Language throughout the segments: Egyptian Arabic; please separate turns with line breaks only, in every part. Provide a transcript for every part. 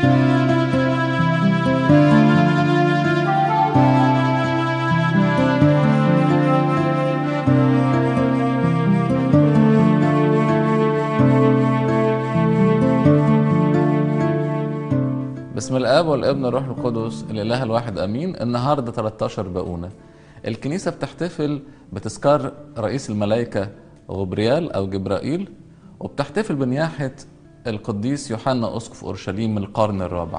بسم الاب والابن والروح القدس الاله الواحد امين النهارده 13 باونه الكنيسه بتحتفل بتذكار رئيس الملائكه غبريال او جبرائيل وبتحتفل بنياحه القديس يوحنا اسقف اورشليم من القرن الرابع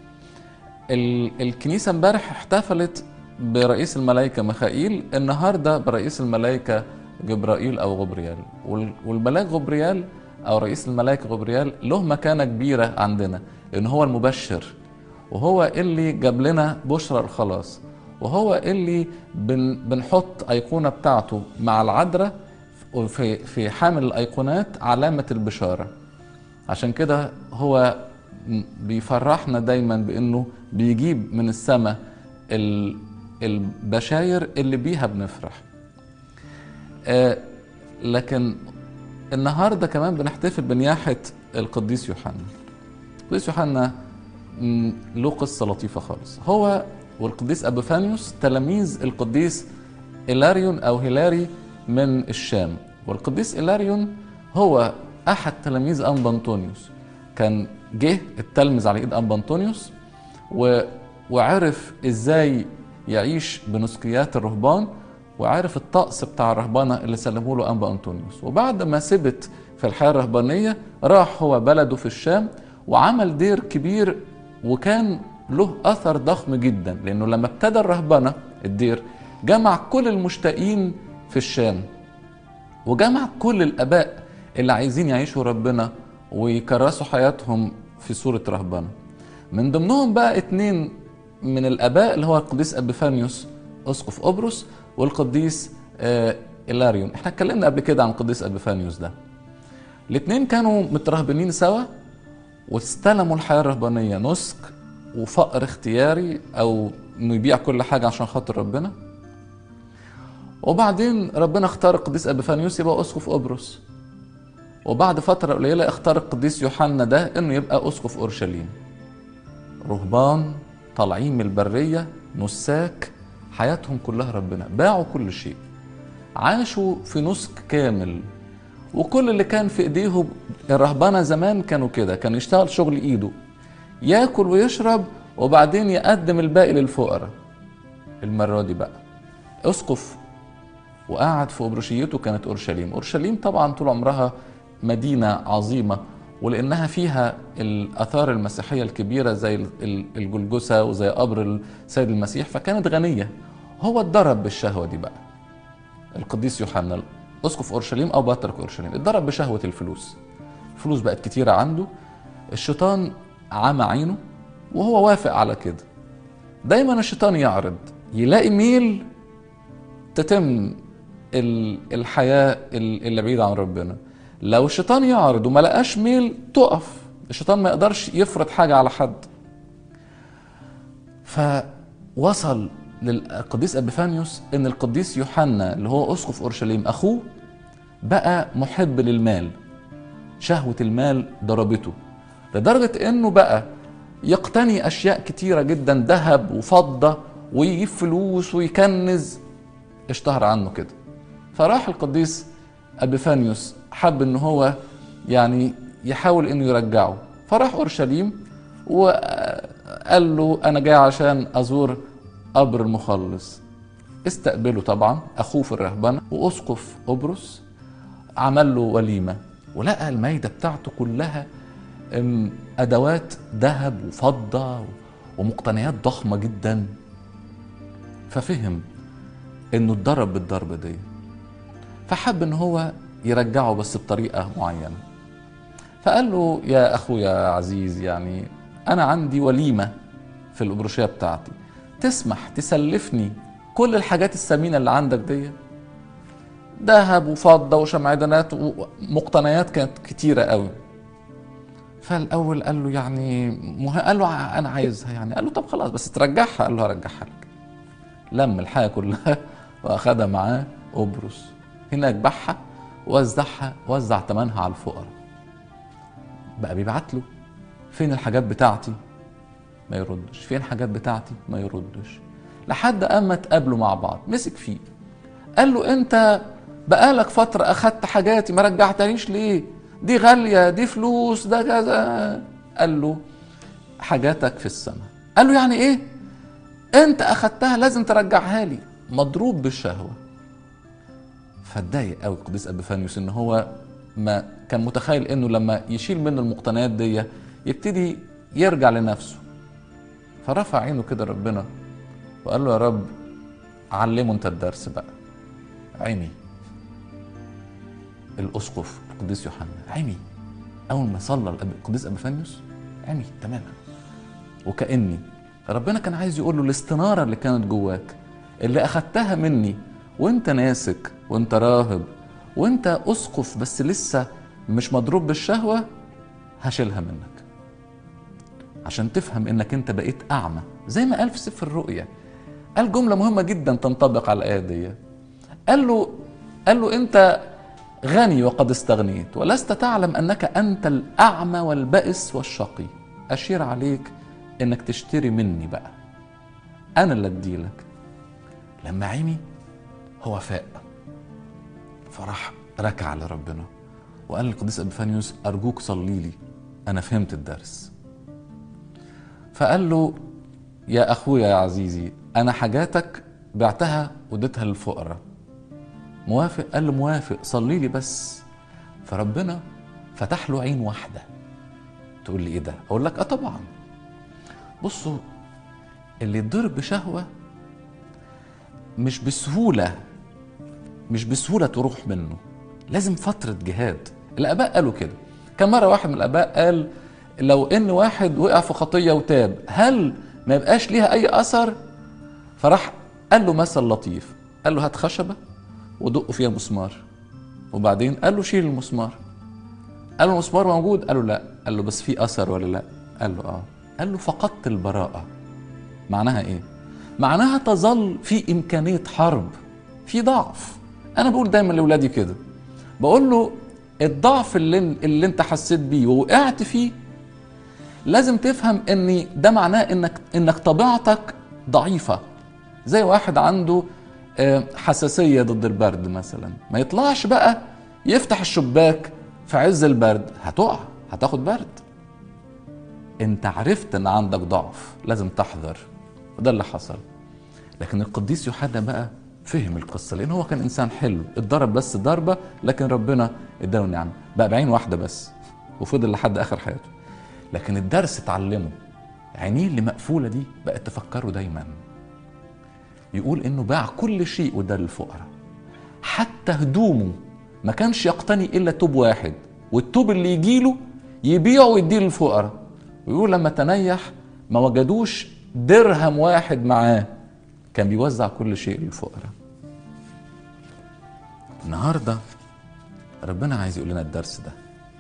ال- الكنيسه امبارح احتفلت برئيس الملائكه ميخائيل النهارده برئيس الملائكه جبرائيل او غبريال وال- والملاك غبريال او رئيس الملائكه غبريال له مكانه كبيره عندنا لان هو المبشر وهو اللي جاب لنا بشرى الخلاص وهو اللي بن بنحط ايقونه بتاعته مع العذراء في في حامل الايقونات علامه البشاره عشان كده هو م- بيفرحنا دايما بانه بيجيب من السماء ال- البشاير اللي بيها بنفرح آه، لكن النهارده كمان بنحتفل بنياحه القديس يوحنا القديس يوحنا م، له قصه لطيفه خالص هو والقديس ابوفانيوس تلاميذ القديس إلاريون أو هيلاري من الشام والقديس إلاريون هو أحد تلاميذ أنبا أنطونيوس كان جه التلمذ على إيد أنبا أنطونيوس و... وعرف إزاي يعيش بنسكيات الرهبان وعرف الطقس بتاع الرهبانة اللي سلمه له أنبا أنطونيوس وبعد ما ثبت في الحياة الرهبانية راح هو بلده في الشام وعمل دير كبير وكان له أثر ضخم جدا لأنه لما ابتدى الرهبنة الدير جمع كل المشتاقين في الشام وجمع كل الآباء اللي عايزين يعيشوا ربنا ويكرسوا حياتهم في صورة رهبنة من ضمنهم بقى اتنين من الآباء اللي هو القديس أبيفانيوس أسقف قبرص والقديس آه إلاريون احنا اتكلمنا قبل كده عن القديس أبيفانيوس ده الاتنين كانوا مترهبنين سوا واستلموا الحياة الرهبانية نسك وفقر اختياري أو إنه يبيع كل حاجة عشان خاطر ربنا وبعدين ربنا اختار القديس أبيفانيوس يبقى أسقف قبرص وبعد فترة قليلة اختار القديس يوحنا ده إنه يبقى أسقف أورشليم رهبان طالعين من البرية نساك حياتهم كلها ربنا باعوا كل شيء عاشوا في نسك كامل وكل اللي كان في ايديهم الرهبنه زمان كانوا كده كان يشتغل شغل ايده ياكل ويشرب وبعدين يقدم الباقي للفقراء المره دي بقى اسقف وقعد في أبرشيته كانت أورشليم أورشليم طبعا طول عمرها مدينة عظيمة ولأنها فيها الآثار المسيحية الكبيرة زي ال- ال- الجلجسة وزي قبر السيد المسيح فكانت غنية هو اتضرب بالشهوة دي بقى القديس يوحنا اسقف اورشليم او بطرك اورشليم اتضرب بشهوه الفلوس الفلوس بقت كتيره عنده الشيطان عمى عينه وهو وافق على كده دايما الشيطان يعرض يلاقي ميل تتم ال- الحياه ال- اللي بعيده عن ربنا لو الشيطان يعرض وما لقاش ميل تقف الشيطان ما يقدرش يفرض حاجه على حد فوصل للقديس ابيفانيوس ان القديس يوحنا اللي هو اسقف اورشليم اخوه بقى محب للمال شهوه المال ضربته لدرجه انه بقى يقتني اشياء كتيره جدا ذهب وفضه ويجيب فلوس ويكنز اشتهر عنه كده فراح القديس ابيفانيوس حب ان هو يعني يحاول انه يرجعه فراح اورشليم وقال له انا جاي عشان ازور قبر المخلص استقبله طبعا اخوه في الرهبنه واسقف قبرص عمل له وليمه ولقى المايده بتاعته كلها أم، ادوات ذهب وفضه ومقتنيات ضخمه جدا ففهم انه اتضرب بالضربه دي فحب ان هو يرجعه بس بطريقه معينه فقال له يا اخويا عزيز يعني انا عندي وليمه في الابروشيه بتاعتي تسمح تسلفني كل الحاجات الثمينه اللي عندك دي ذهب وفضه وشمعدانات ومقتنيات كانت كتيره قوي فالاول قال له يعني مه... قال له انا عايزها يعني قال له طب خلاص بس ترجعها قال له هرجعها لك لم الحاجه كلها واخدها معاه قبرص هناك باعها وزعها وزع ثمنها على الفقراء بقى بيبعت له فين الحاجات بتاعتي ما يردش فين الحاجات بتاعتي ما يردش لحد اما اتقابلوا مع بعض مسك فيه قال له انت بقالك فترة اخدت حاجاتي ما رجعتنيش ليه دي غالية دي فلوس ده كذا قال له حاجاتك في السماء قال له يعني ايه انت اخدتها لازم ترجعها لي مضروب بالشهوة فاتضايق قوي القديس ابيفانيوس ان هو ما كان متخيل انه لما يشيل منه المقتنيات دي يبتدي يرجع لنفسه فرفع عينه كده ربنا وقال له يا رب علمه انت الدرس بقى عمي الاسقف القديس يوحنا عمي اول ما صلى القديس ابيفانيوس عمي تماما وكاني ربنا كان عايز يقول له الاستناره اللي كانت جواك اللي اخدتها مني وانت ناسك وانت راهب وانت اسقف بس لسه مش مضروب بالشهوه هشيلها منك عشان تفهم انك انت بقيت اعمى زي ما قال في سفر الرؤيا قال جمله مهمه جدا تنطبق على الايه دي قال له قال له انت غني وقد استغنيت ولست تعلم انك انت الاعمى والبائس والشقي اشير عليك انك تشتري مني بقى انا اللي اديلك لما عمي هو فاق فراح ركع لربنا وقال للقديس ابيفانيوس ارجوك صلي لي انا فهمت الدرس فقال له يا اخويا يا عزيزي انا حاجاتك بعتها وديتها للفقراء موافق قال له موافق صلي لي بس فربنا فتح له عين واحده تقول لي ايه ده اقول لك اه طبعا بصوا اللي يتضرب بشهوه مش بسهوله مش بسهوله تروح منه لازم فتره جهاد الاباء قالوا كده كان مره واحد من الاباء قال لو ان واحد وقع في خطيه وتاب هل ما يبقاش ليها اي اثر فراح قال له مثل لطيف قال له هات خشبه ودقوا فيها مسمار وبعدين قال له شيل المسمار قال له المسمار موجود قال له لا قال له بس في اثر ولا لا قال له اه قال له فقدت البراءه معناها ايه معناها تظل في امكانيه حرب في ضعف انا بقول دايما لاولادي كده بقول له الضعف اللي, اللي انت حسيت بيه ووقعت فيه لازم تفهم ان ده معناه انك انك طبيعتك ضعيفه زي واحد عنده حساسيه ضد البرد مثلا ما يطلعش بقى يفتح الشباك في عز البرد هتقع هتاخد برد انت عرفت ان عندك ضعف لازم تحذر وده اللي حصل لكن القديس يوحنا بقى فهم القصه لان هو كان انسان حلو اتضرب بس ضربه لكن ربنا اداله نعمه بقى بعين واحده بس وفضل لحد اخر حياته لكن الدرس اتعلمه عينيه اللي مقفوله دي بقت تفكره دايما يقول انه باع كل شيء وده للفقراء حتى هدومه ما كانش يقتني الا توب واحد والتوب اللي يجيله يبيعه ويديه للفقراء ويقول لما تنيح ما وجدوش درهم واحد معاه كان بيوزع كل شيء للفقراء النهارده ربنا عايز يقول لنا الدرس ده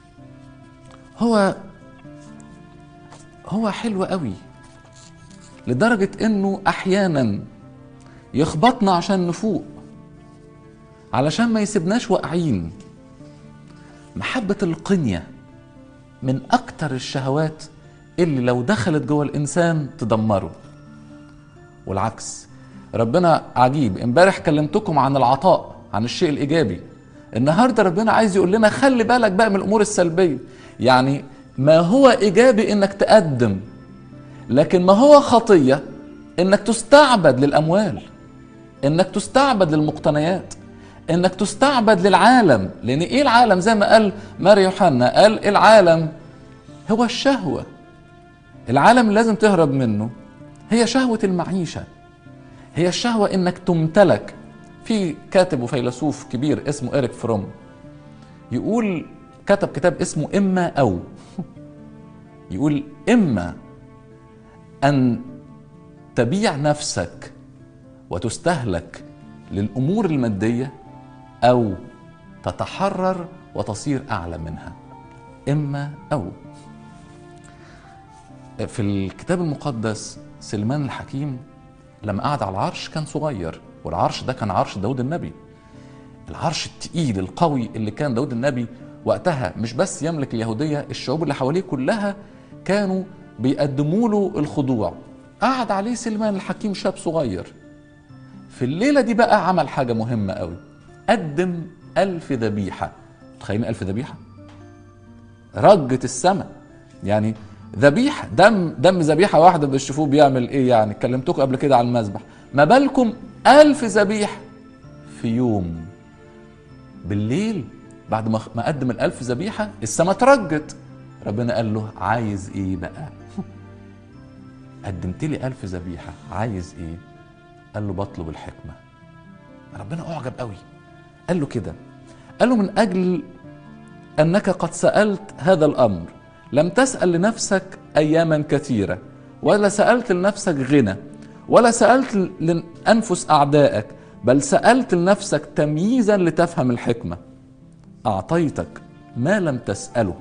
هو هو حلو قوي لدرجة انه احيانا يخبطنا عشان نفوق علشان ما يسيبناش واقعين محبة القنية من أكتر الشهوات اللي لو دخلت جوه الإنسان تدمره والعكس ربنا عجيب امبارح كلمتكم عن العطاء عن الشيء الإيجابي النهاردة ربنا عايز يقول لنا خلي بالك بقى من الأمور السلبية يعني ما هو إيجابي إنك تقدم لكن ما هو خطية إنك تستعبد للأموال إنك تستعبد للمقتنيات انك تستعبد للعالم لان ايه العالم زي ما قال ماري يوحنا قال العالم هو الشهوه العالم اللي لازم تهرب منه هي شهوه المعيشه هي الشهوه انك تمتلك في كاتب وفيلسوف كبير اسمه إريك فروم يقول كتب كتاب اسمه إما أو يقول إما أن تبيع نفسك وتستهلك للأمور المادية أو تتحرر وتصير أعلى منها إما أو في الكتاب المقدس سليمان الحكيم لما قعد على العرش كان صغير والعرش ده كان عرش داود النبي العرش التقيل القوي اللي كان داود النبي وقتها مش بس يملك اليهودية الشعوب اللي حواليه كلها كانوا بيقدموا له الخضوع قعد عليه سليمان الحكيم شاب صغير في الليلة دي بقى عمل حاجة مهمة قوي قدم ألف ذبيحة تخيلين ألف ذبيحة رجت السماء يعني ذبيحة دم دم ذبيحة واحدة بتشوفوه بيعمل ايه يعني كلمتكم قبل كده على المذبح ما بالكم ألف ذبيحة في يوم بالليل بعد ما ما قدم الألف ذبيحة السماء ترجت ربنا قال له عايز ايه بقى قدمت لي ألف ذبيحة عايز ايه قال له بطلب الحكمة ربنا أعجب قوي قال له كده قال له من أجل أنك قد سألت هذا الأمر لم تسأل لنفسك أياما كثيرة ولا سألت لنفسك غنى ولا سألت لأنفس أعدائك بل سألت لنفسك تمييزا لتفهم الحكمة أعطيتك ما لم تسأله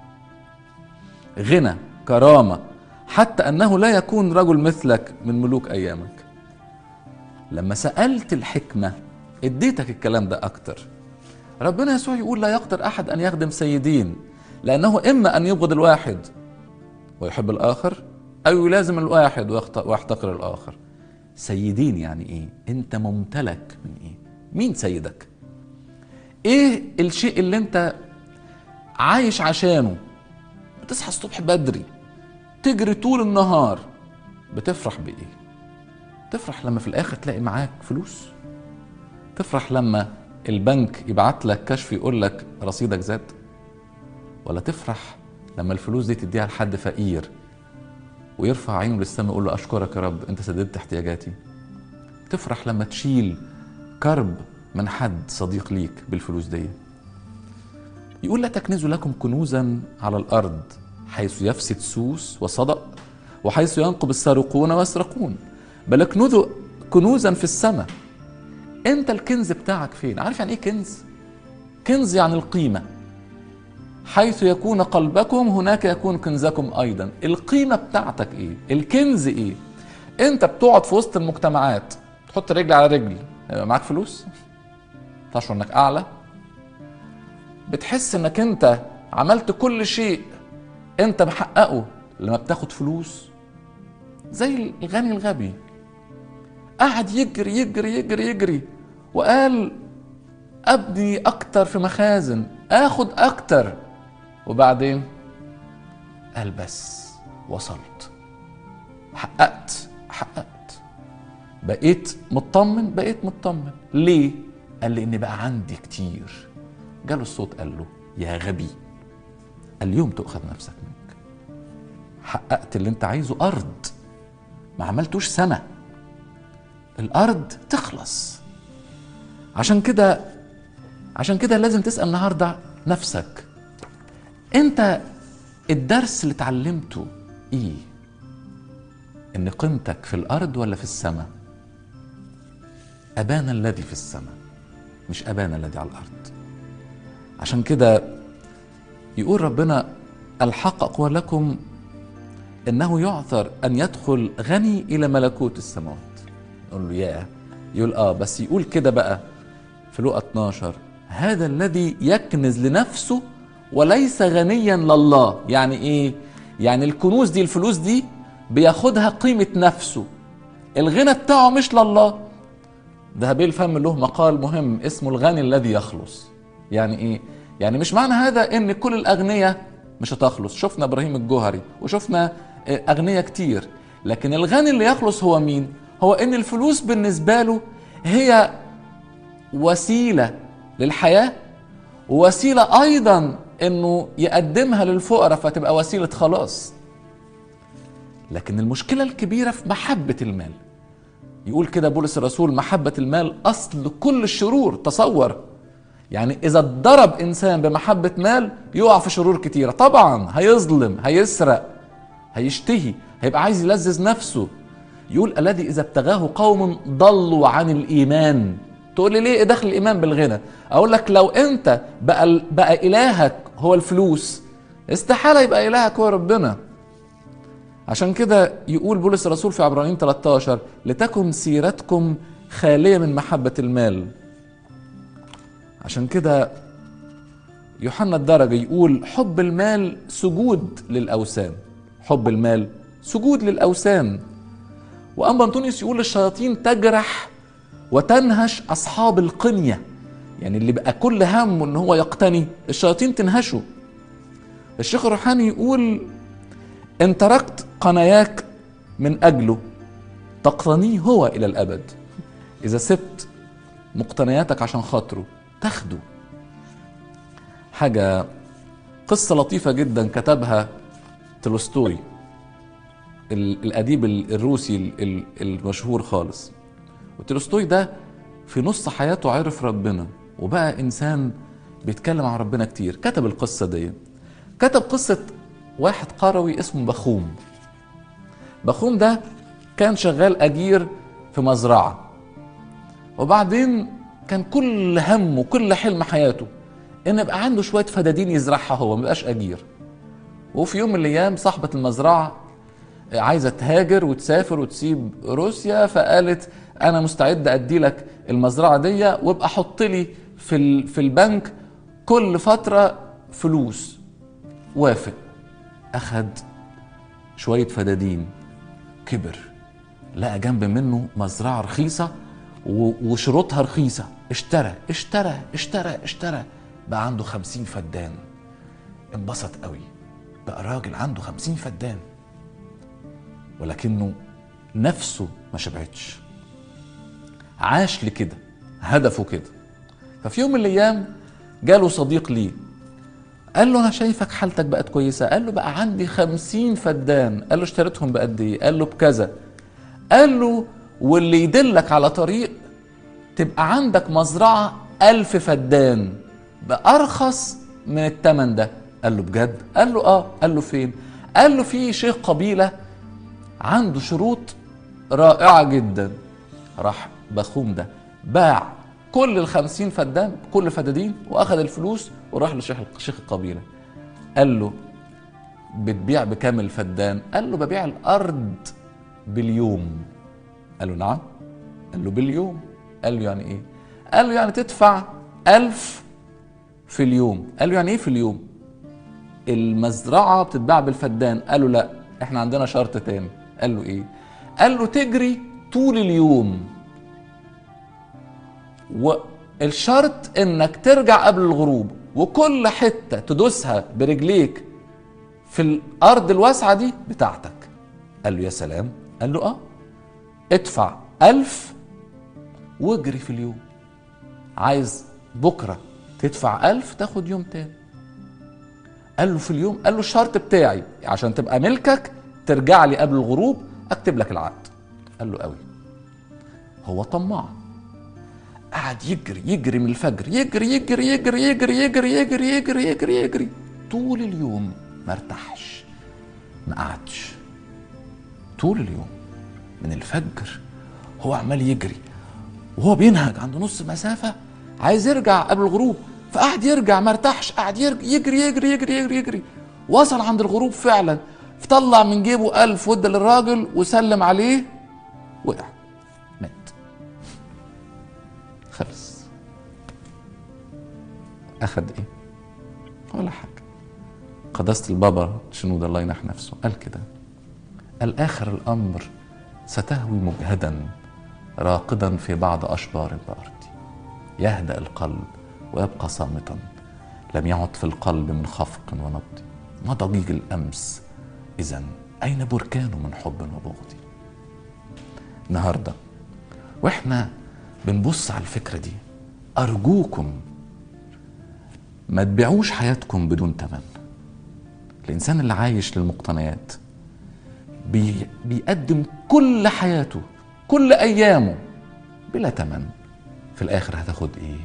غنى كرامة حتى أنه لا يكون رجل مثلك من ملوك أيامك لما سألت الحكمة اديتك الكلام ده أكتر ربنا يسوع يقول لا يقدر أحد أن يخدم سيدين لأنه إما أن يبغض الواحد ويحب الآخر أو يلازم الواحد ويحتقر الآخر سيدين يعني إيه؟ أنت ممتلك من إيه؟ مين سيدك؟ إيه الشيء اللي أنت عايش عشانه؟ بتصحى الصبح بدري تجري طول النهار بتفرح بإيه؟ تفرح لما في الآخر تلاقي معاك فلوس تفرح لما البنك يبعت لك كشف يقول لك رصيدك زاد ولا تفرح لما الفلوس دي تديها لحد فقير ويرفع عينه للسماء يقول له اشكرك يا رب انت سددت احتياجاتي تفرح لما تشيل كرب من حد صديق ليك بالفلوس دي يقول لا تكنزوا لكم كنوزا على الارض حيث يفسد سوس وصدأ وحيث ينقب السارقون ويسرقون بل اكنزوا كنوزا في السماء انت الكنز بتاعك فين عارف يعني ايه كنز كنز يعني القيمه حيث يكون قلبكم هناك يكون كنزكم ايضا القيمه بتاعتك ايه الكنز ايه انت بتقعد في وسط المجتمعات تحط رجل على رجل يبقى معاك فلوس تشعر انك اعلى بتحس انك انت عملت كل شيء انت محققه لما بتاخد فلوس زي الغني الغبي قعد يجري يجري يجري يجري وقال ابني اكتر في مخازن اخد اكتر وبعدين قال بس وصلت حققت حققت بقيت مطمن بقيت مطمن ليه قال لي ان بقى عندي كتير جاله الصوت قال له يا غبي اليوم تؤخذ نفسك منك حققت اللي انت عايزه ارض ما عملتوش سما الارض تخلص عشان كده عشان كده لازم تسال النهارده نفسك انت الدرس اللي اتعلمته ايه ان قيمتك في الارض ولا في السماء ابانا الذي في السماء مش ابانا الذي على الارض عشان كده يقول ربنا الحق اقول لكم انه يعثر ان يدخل غني الى ملكوت السماوات نقول له ياه يقول اه بس يقول كده بقى في لقا 12 هذا الذي يكنز لنفسه وليس غنيا لله يعني ايه يعني الكنوز دي الفلوس دي بياخدها قيمة نفسه الغنى بتاعه مش لله ذهبي الفم له مقال مهم اسمه الغني الذي يخلص يعني ايه يعني مش معنى هذا ان كل الاغنياء مش هتخلص شفنا ابراهيم الجوهري وشفنا اغنياء كتير لكن الغني اللي يخلص هو مين هو ان الفلوس بالنسبه له هي وسيله للحياه ووسيله ايضا انه يقدمها للفقراء فتبقى وسيله خلاص لكن المشكله الكبيره في محبه المال يقول كده بولس الرسول محبه المال اصل كل الشرور تصور يعني اذا اتضرب انسان بمحبه مال يقع في شرور كتيره طبعا هيظلم هيسرق هيشتهي هيبقى عايز يلذذ نفسه يقول الذي اذا ابتغاه قوم ضلوا عن الايمان تقول لي ليه إيه دخل الايمان بالغنى اقول لك لو انت بقى بقى الهك هو الفلوس استحاله يبقى الهك هو ربنا عشان كده يقول بولس الرسول في عبرانيين 13 لتكن سيرتكم خاليه من محبه المال عشان كده يوحنا الدرجة يقول حب المال سجود للأوثان حب المال سجود للاوثان واما انطونيوس يقول الشياطين تجرح وتنهش اصحاب القنيه يعني اللي بقى كل همه ان هو يقتني الشياطين تنهشه الشيخ الروحاني يقول ان تركت قناياك من اجله تقتنيه هو الى الابد اذا سبت مقتنياتك عشان خاطره تاخده حاجه قصه لطيفه جدا كتبها تولستوي ال- الاديب ال- الروسي ال- ال- المشهور خالص وتولستوي ده في نص حياته عرف ربنا وبقى انسان بيتكلم عن ربنا كتير كتب القصه دي كتب قصه واحد قروي اسمه بخوم بخوم ده كان شغال اجير في مزرعه وبعدين كان كل همه كل حلم حياته ان يبقى عنده شويه فدادين يزرعها هو ما يبقاش اجير وفي يوم من الايام صاحبه المزرعه عايزه تهاجر وتسافر وتسيب روسيا فقالت انا مستعد ادي لك المزرعه دي وابقى حط لي في ال- في البنك كل فتره فلوس وافق اخد شويه فدادين كبر لقى جنب منه مزرعه رخيصه و- وشروطها رخيصه اشترى اشترى اشترى اشترى بقى عنده خمسين فدان انبسط قوي بقى راجل عنده خمسين فدان ولكنه نفسه ما شبعتش عاش لكده هدفه كده ففي يوم من الايام جاله صديق ليه قال له انا شايفك حالتك بقت كويسه قال له بقى عندي خمسين فدان قال له اشتريتهم بقد ايه قال له بكذا قال له واللي يدلك على طريق تبقى عندك مزرعة ألف فدان بأرخص من التمن ده قال له بجد قال له اه قال له فين قال له في شيخ قبيلة عنده شروط رائعة جدا راح بخوم ده باع كل الخمسين فدان كل فدادين واخد الفلوس وراح لشيخ شيخ القبيلة قال له بتبيع بكام الفدان قال له ببيع الأرض باليوم قال له نعم قال له باليوم قال له يعني ايه قال له يعني تدفع ألف في اليوم قال له يعني ايه في اليوم المزرعة بتتباع بالفدان قال له لا احنا عندنا شرط تاني قال له ايه قال له تجري طول اليوم والشرط انك ترجع قبل الغروب وكل حتة تدوسها برجليك في الارض الواسعة دي بتاعتك قال له يا سلام قال له اه ادفع ألف واجري في اليوم عايز بكرة تدفع ألف تاخد يوم تاني قال له في اليوم قال له الشرط بتاعي عشان تبقى ملكك ترجع لي قبل الغروب اكتب لك العقد قال له قوي هو طماع قعد يجري يجري من الفجر يجري يجري يجري يجري يجري يجري يجري يجري يجري طول اليوم ما ارتاحش ما قعدش طول اليوم من الفجر هو عمال يجري وهو بينهج عند نص مسافة عايز يرجع قبل الغروب فقعد يرجع ما ارتاحش قعد يرجع يجري يجري يجري يجري يجري وصل عند الغروب فعلا فطلع من جيبه ألف ودى للراجل وسلم عليه وقع مات خلص أخد إيه؟ ولا حاجة قداسة البابا شنود الله ينح نفسه قال كده قال آخر الأمر ستهوي مجهدا راقدا في بعض أشبار الأرض يهدأ القلب ويبقى صامتا لم يعد في القلب من خفق ونبض ما ضجيج الأمس إذا أين بركان من حب وبغض النهاردة وإحنا بنبص على الفكرة دي أرجوكم ما تبيعوش حياتكم بدون تمن الإنسان اللي عايش للمقتنيات بي بيقدم كل حياته كل ايامه بلا تمن في الاخر هتاخد ايه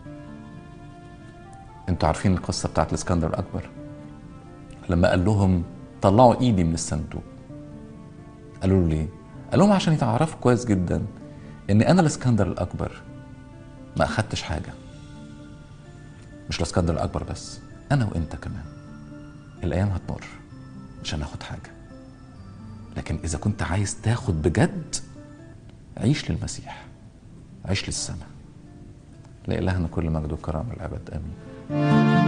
انتوا عارفين القصه بتاعت الاسكندر الاكبر لما قال لهم طلعوا ايدي من الصندوق قالوا له ليه قال لهم عشان يتعرفوا كويس جدا ان انا الاسكندر الاكبر ما اخدتش حاجه مش الاسكندر الاكبر بس انا وانت كمان الايام هتمر مش هناخد حاجه لكن اذا كنت عايز تاخد بجد عيش للمسيح عيش للسماء لإلهنا كل مجد وكرامة الأبد آمين